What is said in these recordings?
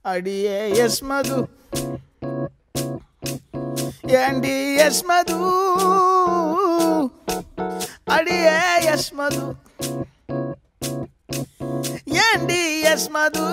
அடியே எஸ் மது ஏண்டி எஸ் மது அடியே எஸ் மது ஏண்டி எஸ் மது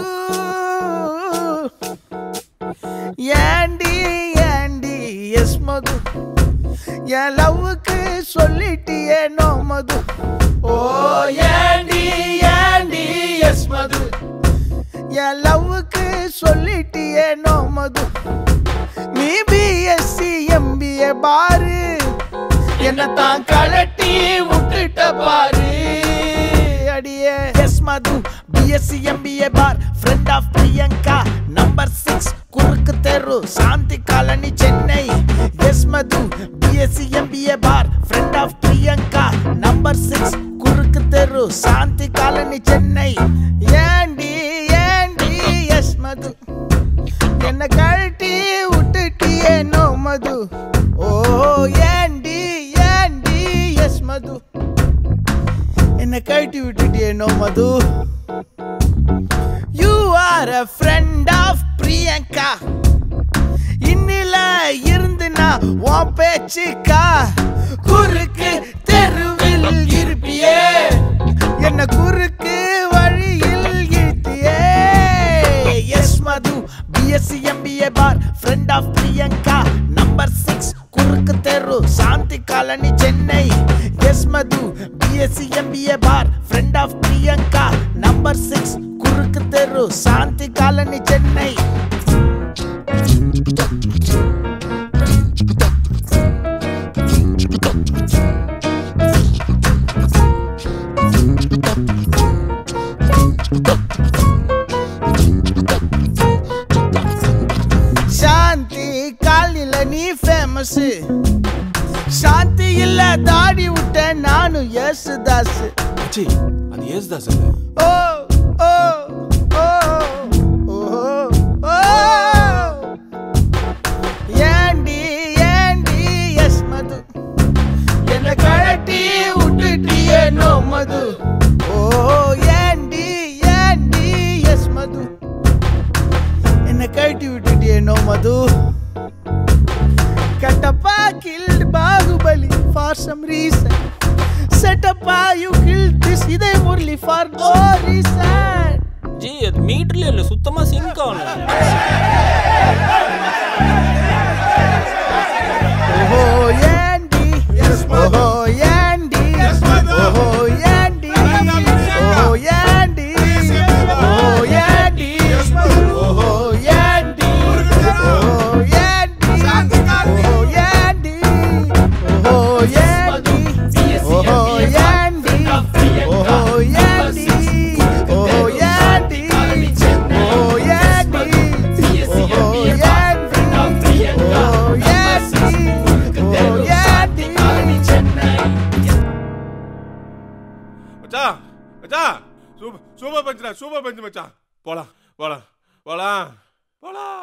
ஏண்டி ஏண்டி எஸ் மது என் லவ்வுக்கு சொல்லிட்டியே நோ மது ஓ ஏண்டி ஏண்டி எஸ் மது என் லவ்வுக்கு சொல்லிட்டியே நோ மது நீ பிஎஸ்சி எம்பிஏ பாரு என்ன தான் கலட்டி விட்டுட்ட பாரு அடியே எஸ் மது பிஎஸ்சி எம்பிஏ பார் friend of Priyanka number six குறுக்கு தெரு Shanthi colony Chennai S Madhu BSc MBA பார் friend of Priyanka number six குறுக்கு தெரு சாந்தி காலனி சென்னை ஏண்டி ஏண்டி எஸ் மது என்ன கழட்டி விட்டுட்டியே நோ மது ஓ ஏண்டி ஏண்டி எஸ் மது என்ன கழட்டி விட்டுட்டியே no Madhu you are a friend of Priyanka இன்னில இருந்து நான் உன் பேச்சுக்கா குறுக்கு தெருவில் இருப்பியே என்ன குறுக்கு வழியில் இழுத்தியே எஸ் மது பிஎஸ்சி எம்பிஏ பார் friend of Priyanka number six குறுக்கு தெரு Shanthi colony Chennai S Madhu BSc MBA பார் friend of Priyanka number six குறுக்கு தெரு சாந்தி காலனி சென்னை சாந்தி காலனில நீ ஃபேமஸ் சாந்தி இல்ல தாடி விட்ட நானும் யேசுதாஸ் சி அது ஏசுதாஸ் இல்ல ஓ ஓ ஓ ஓ ஓ ஏண்டி ஏண்டி எஸ் மது என்ன கழட்டி விட்டுட்டியே நோ மது ஓ ஏண்டி ஏண்டி எஸ் மது என்ன கழட்டி விட்டுட்டியே no Madhu Kattappa killed Baahubali for some reason செட்டப்பா you killed this இதே Murali for no reason G அது மீட்டர்ல இல்ல சுத்தமா சிங்க் ஆகணும் ஓஹோ ஏண்டி ஓஹோ ஏண்டி ஓஹோ ஏண்டி ஓஹோ ஏண்டி ஓஹோ ஏண்டி ஓஹோ ஏண்டி ஓஹோ ஏண்டி ஓஹோ ஏண்டி ஓஹோ ஏண்டி ஓஹோ ஏண்டி ஓஹோ ஏண்டி ஓஹோ ஏண்டி ஓஹோ ஏண்டி ஓஹோ ஏண்டி மச்சான் மச்சான் சூப்பர் சூப்பர் பஞ்சுடா சூப்பர் பஞ்சு மச்சான் போலாம் போலாம் போலாம் போலாம்